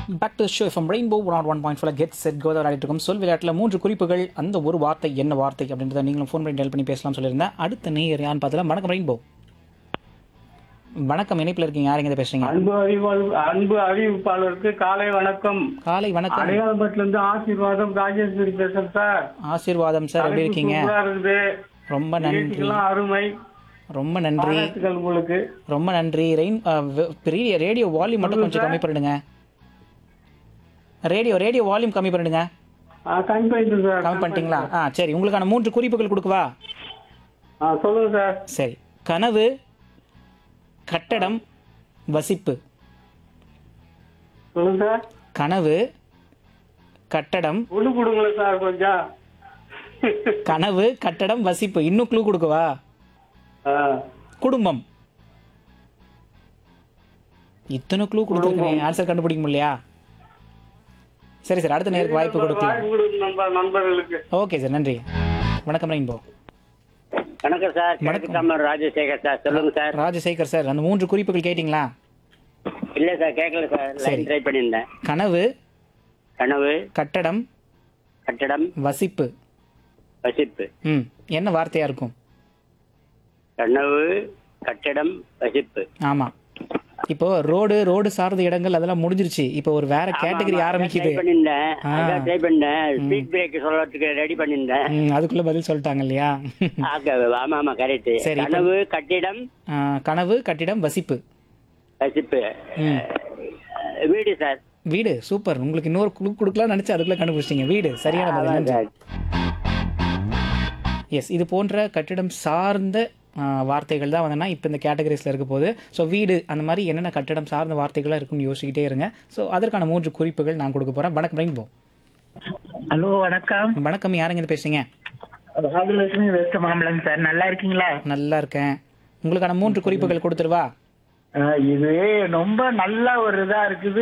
Back to show from Rainbow one one point four get set கோதா விளையாடிட்டு இருக்கோம் சொல் விளையாட்டில் மூன்று குறிப்புகள் அந்த ஒரு வார்த்தை என்ன வார்த்தை அப்படின்றத நீங்களும் ஃபோன் பண்ணி டெல் பண்ணி பேசலாம் சொல்லியிருந்தேன் அடுத்த நேயர் யான்னு பார்த்தலாம் வணக்கம் ரெயின்போ வணக்கம் இணைப்பில் இருக்கீங்க யாருங்க இதை பேசுறீங்க அன்பு அறிவாளர் அன்பு அறிவிப்பாளருக்கு காலை வணக்கம் காலை வணக்கம் அடையாளப்பட்டுல இருந்து ஆசீர்வாதம் ராஜேஸ்வரி பேசுறேன் சார் ஆசீர்வாதம் சார் எப்படி இருக்கீங்க சூப்பரா இருக்குது ரொம்ப நன்றி நிகழ்ச்சிக்கெல்லாம் அருமை ரொம்ப நன்றி பாராட்டுகள் உங்களுக்கு ரொம்ப நன்றி ரெயின் ரேடியோ ரேடியோ வால்யூம் மட்டும் கொஞ்சம் கம்மி பண்ணிடுங்க ரேடியோ ரேடியோ வால்யூம் கம்மி பண்ணிடுங்க ஆ, கம்மி பண்ணிட்டு சார் கம்மி பண்ணிட்டீங்களா ஆ சரி உங்களுக்கான மூன்று குறிப்புகள் கொடுக்கவா ஆ, சொல்லுங்க சார் சரி கனவு கட்டடம் வசிப்பு சொல்லுங்க சார் கனவு கட்டடம் ஒண்ணு கொடுங்களேன் சார் கொஞ்சம் கனவு கட்டடம் வசிப்பு இன்னும் க்ளூ கொடுக்கவா ஆ, குடும்பம் இத்தனை க்ளூ கொடுத்துருக்கேன் ஆன்சர் கண்டுபிடிக்க முடியலையா சரி சார் அடுத்த நேருக்கு வாய்ப்பு கொடுக்கலாம் வாய்ப்பு கொடுங்க நம்ம நண்பர்களுக்கு ஓகே சார் நன்றி வணக்கம் ரெயின்போ வணக்கம் சார் கிழக்கு தாமர் ராஜசேகர் சார் சொல்லுங்க சார் ராஜசேகர் சார் அந்த மூன்று குறிப்புகள் கேட்டிங்களா இல்ல சார் கேட்கல சார் சரி. லைன் ட்ரை பண்ணியிருந்தேன் கனவு கனவு கட்டடம் கட்டடம் வசிப்பு வசிப்பு ம் என்ன வார்த்தையா இருக்கும் கனவு கட்டடம் வசிப்பு ஆமா இப்போ ரோடு ரோடு சார்ந்த இடங்கள் அதெல்லாம் முடிஞ்சிருச்சு இப்போ ஒரு வேற கேட்டகரி ஆரம்பிக்குது ட்ரை பண்ணியிருந்தேன் ஆ. அதான் ட்ரை பண்ணேன் ஸ்பீட் பிரேக் சொல்றதுக்கு ரெடி பண்ணியிருந்தேன் ம், அதுக்குள்ள பதில் சொல்லிட்டாங்க இல்லையா ஆக, ஆமா ஆமா கரெக்ட் சரி, இப்ப- கனவு கட்டிடம் ஆ, கனவு கட்டிடம் வசிப்பு வசிப்பு ம். வீடு சார் வீடு சூப்பர் உங்களுக்கு இன்னொரு குழு கொடுக்கலாம் நினைச்சு அதுக்குள்ள கண்டுபிடிச்சிங்க வீடு சரியான பதில் ஆமா நன்றி சார். எஸ் இது போன்ற கட்டிடம் சார்ந்த ஆ, வார்த்தைகள் தான் வந்தனா இப்போ இந்த கேட்டகரிஸில் இருக்க போகுது ஸோ வீடு அந்த மாதிரி என்னென்ன கட்டிடம் சார்ந்த வார்த்தைகளாக இருக்குன்னு யோசிக்கிட்டே இருங்க ஸோ அதற்கான மூன்று குறிப்புகள் நான் கொடுக்க போகிறேன் வணக்கம் ரெயின்போ ஹலோ வணக்கம் வணக்கம் யாருங்க இது பேசுறீங்க ராஜலட்சுமி வெஸ்ட் மாம்பலம் சார் நல்லா இருக்கீங்களா நல்லா இருக்கேன் உங்களுக்கான மூன்று குறிப்புகள் கொடுத்துருவா அஹ் இது ரொம்ப நல்ல ஒரு இதா இருக்குது